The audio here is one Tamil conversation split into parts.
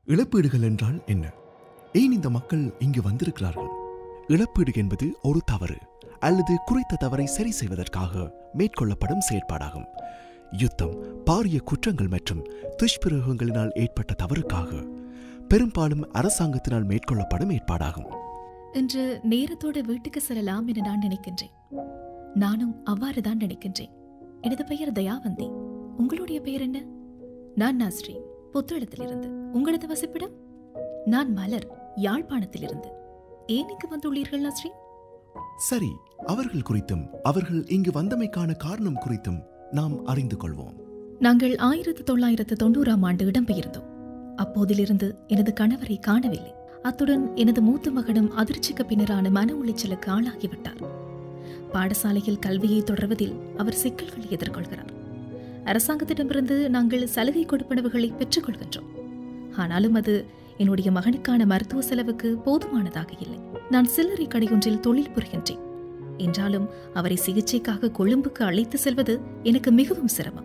இழப்பீடுகள் என்றால் என்ன ஏன் இந்த மக்கள் இங்கு வந்திருக்கிறார்கள் இழப்பீடு என்பது ஒரு தவறு அல்லது குறித்த தவறை சரி செய்வதற்காக மேற்கொள்ளப்படும் செயற்பாடாகும் யுத்தம் பாரிய குற்றங்கள் மற்றும் துஷ்பிரயோகங்களினால் ஏற்பட்ட தவறுக்காக பெரும்பாலும் அரசாங்கத்தினால் மேற்கொள்ளப்படும் ஏற்பாடாகும் இன்று நேரத்தோட வீட்டுக்கு செல்லலாம் என நான் நினைக்கின்றேன் நானும் அவ்வாறு தான் நினைக்கின்றேன் எனது பெயர் தயாவந்தி உங்களுடைய பெயர் என்ன நான் நாஸ்ரீன் புத்தளத்திலிருந்து உங்களது வசிப்பிடம் நான் மலர் யாழ்ப்பாணத்திலிருந்து ஏன் இங்கு வந்துள்ளீர்கள் நாஸ்ரீன் சரி அவர்கள் குறித்தும் அவர்கள் இங்கு வந்தமைக்கான காரணம் குறித்தும் நாம் அறிந்து கொள்வோம் நாங்கள் ஆயிரத்து தொள்ளாயிரத்து தொண்ணூறாம் ஆண்டு இடம்பெயர்ந்தோம் அப்போதிலிருந்து எனது கணவரை காணவில்லை அத்துடன் எனது மூத்த மகனும் அதிர்ச்சிக்கு பின்னரான மன உளைச்சலுக்கு ஆளாகிவிட்டார் பாடசாலையில் கல்வியை தொடர்வதில் அவர் சிக்கல்களை எதிர்கொள்கிறார் அரசாங்கத்திடமிருந்து நாங்கள் சலுகை கொடுப்பனவுகளை பெற்றுக்கொள்கின்றோம் ஆனாலும் அது என்னுடைய மகனுக்கான மருத்துவ செலவுக்கு போதுமானதாக இல்லை நான் சில்லறை கடையொன்றில் தொழில் புரிகின்றேன் என்றாலும் அவரை சிகிச்சைக்காக கொழும்புக்கு அழைத்து செல்வது எனக்கு மிகவும் சிரமம்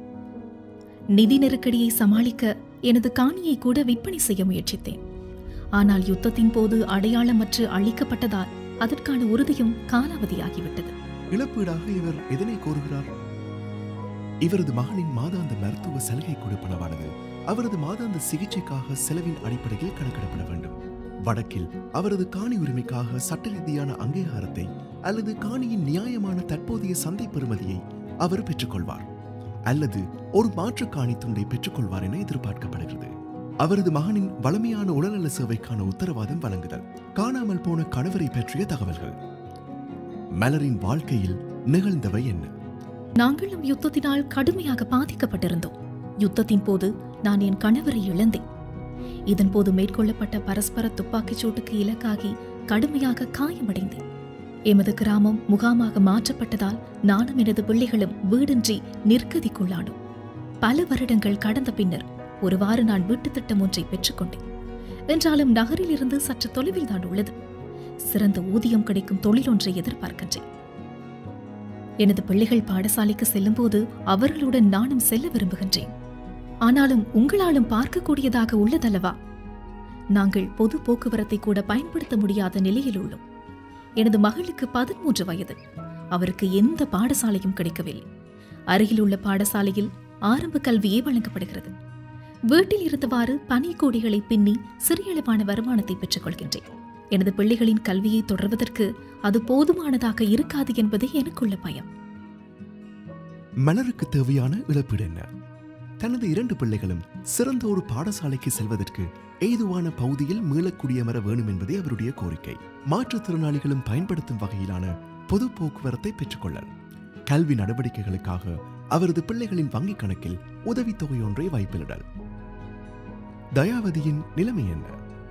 நிதி நெருக்கடியை சமாளிக்க எனது காணியை கூட விற்பனை செய்ய முயற்சித்தேன் ஆனால் யுத்தத்தின் போது அடையாளமற்று அழிக்கப்பட்டதால் அதற்கான உறுதியும் காலாவதியாகிவிட்டது இழப்பீடாக இவர் எதனை கோருகிறார் இவரது மகனின் மாதாந்த மருத்துவ சலுகை கொடுப்பனவானது அவரது மாதாந்த சிகிச்சைக்காக செலவின் அடிப்படையில் கணக்கிடப்பட வேண்டும் வடக்கில் அவரது காணி உரிமைக்காக சட்ட ரீதியான அங்கீகாரத்தை அல்லது காணியின் நியாயமான தற்போதைய சந்தை பெறுமதியை அவர் பெற்றுக்கொள்வார் அல்லது ஒரு மாற்று காணி துண்டை பெற்றுக்கொள்வார் என எதிர்பார்க்கப்படுகிறது அவரது மகனின் வளமையான உடல்நல சேவைக்கான உத்தரவாதம் வழங்குதல் காணாமல் போன கணவரை பற்றிய தகவல்கள் மலரின் வாழ்க்கையில் நிகழ்ந்தவை என்ன நாங்களும் யுத்தத்தினால் கடுமையாக பாதிக்கப்பட்டிருந்தோம் யுத்தத்தின் போது நான் என் கணவரை இழந்தேன் இதன் போது மேற்கொள்ளப்பட்ட பரஸ்பர துப்பாக்கிச் சூட்டுக்கு இலக்காகி கடுமையாக காயமடைந்தேன் எமது கிராமம் முகாமாக மாற்றப்பட்டதால் நானும் எனது பிள்ளைகளும் வீடின்றி நிற்கதிக்குள்ளானோம் பல வருடங்கள் கடந்த பின்னர் ஒருவாறு நான் வீட்டுத் திட்டம் ஒன்றை பெற்றுக்கொண்டேன் என்றாலும் நகரில் இருந்து சற்று தொலைவில் தான் உள்ளது சிறந்த ஊதியம் கிடைக்கும் தொழில் ஒன்றை எதிர்பார்க்கின்றேன் எனது பிள்ளைகள் பாடசாலைக்கு செல்லும்போது அவர்களுடன் நானும் செல்ல விரும்புகின்றேன் ஆனாலும் உங்களாலும் பார்க்கக்கூடியதாக உள்ளதல்லவா நாங்கள் பொது போக்குவரத்தை கூட பயன்படுத்த முடியாத நிலையில் உள்ளோம் எனது மகளுக்கு பதிமூன்று வயது அவருக்கு எந்த பாடசாலையும் கிடைக்கவில்லை அருகிலுள்ள பாடசாலையில் ஆரம்ப கல்வியே வழங்கப்படுகிறது வீட்டில் இருந்தவாறு பனிக்கோடிகளை பின்னி சிறியளவான வருமானத்தை பெற்றுக் கொள்கின்றேன் எனது பிள்ளைகளின் கல்வியை தொடர்வதற்கு அது போதுமானதாக இருக்காது என்பதே எனக்குள்ள பயம் மலருக்கு தேவையான இழப்பீடு என்ன தனது இரண்டு பிள்ளைகளும் சிறந்த ஒரு பாடசாலைக்கு செல்வதற்கு ஏதுவான பகுதியில் மீளக்குடியமர வேணும் என்பதே அவருடைய கோரிக்கை மாற்றுத்திறனாளிகளும் பயன்படுத்தும் வகையிலான பொது போக்குவரத்தை பெற்றுக்கொள்ளல் கல்வி நடவடிக்கைகளுக்காக அவரது பிள்ளைகளின் வங்கிக் கணக்கில் உதவித்தொகை ஒன்றை வைப்பிலிடல் தயாவதியின் நிலைமை என்ன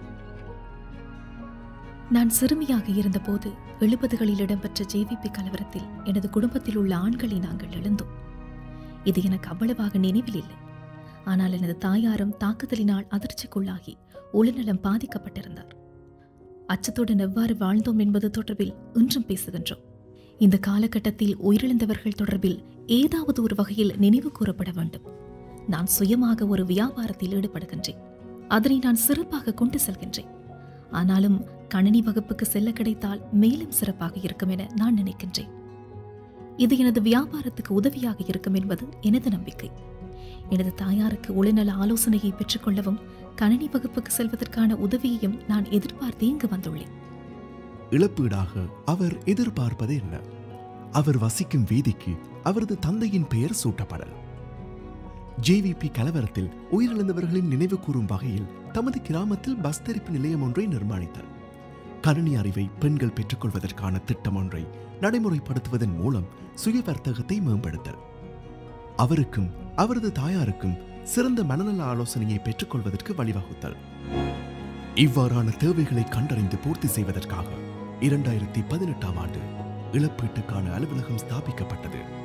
நான் சிறுமியாக இருந்தபோது எழுபதுகளில் இடம்பெற்ற ஜேவிபி கலவரத்தில் எனது குடும்பத்தில் உள்ள ஆண்களை நாங்கள் எழுந்தோம் இது எனக்கு அவ்வளவாக நினைவில் இல்லை ஆனால் எனது தாயாரும் தாக்குதலினால் அதிர்ச்சிக்குள்ளாகி உளநலம் பாதிக்கப்பட்டிருந்தார் அச்சத்துடன் எவ்வாறு வாழ்ந்தோம் என்பது தொடர்பில் இன்றும் பேசுகின்றோம் இந்த காலகட்டத்தில் உயிரிழந்தவர்கள் தொடர்பில் ஏதாவது ஒரு வகையில் நினைவு கூறப்பட வேண்டும் நான் சுயமாக ஒரு வியாபாரத்தில் ஈடுபடுகின்றேன் அதனை நான் சிறப்பாக கொண்டு செல்கின்றேன் ஆனாலும் கணினி வகுப்புக்கு செல்ல கிடைத்தால் மேலும் சிறப்பாக இருக்கும் என நான் நினைக்கின்றேன் இது எனது வியாபாரத்துக்கு உதவியாக இருக்கும் என்பது எனது நம்பிக்கை எனது தாயாருக்கு உளநல ஆலோசனையை பெற்றுக்கொள்ளவும் கணினி வகுப்புக்கு செல்வதற்கான உதவியையும் நான் எதிர்பார்த்து இங்கு வந்துள்ளேன் இழப்பீடாக அவர் எதிர்பார்ப்பது என்ன அவர் வசிக்கும் வீதிக்கு அவரது தந்தையின் பெயர் சூட்டப்படல் ஜேவிபி கலவரத்தில் உயிரிழந்தவர்களின் நினைவு கூறும் வகையில் தமது கிராமத்தில் பஸ் தரிப்பு நிலையம் ஒன்றை நிர்மாணித்தார் கணினி அறிவை பெண்கள் பெற்றுக்கொள்வதற்கான திட்டம் ஒன்றை நடைமுறைப்படுத்துவதன் மூலம் சுய வர்த்தகத்தை மேம்படுத்தல் அவருக்கும் அவரது தாயாருக்கும் சிறந்த மனநல ஆலோசனையை பெற்றுக்கொள்வதற்கு வழிவகுத்தல் இவ்வாறான தேவைகளை கண்டறிந்து பூர்த்தி செய்வதற்காக இரண்டாயிரத்தி பதினெட்டாம் ஆண்டு இழப்பீட்டுக்கான அலுவலகம் ஸ்தாபிக்கப்பட்டது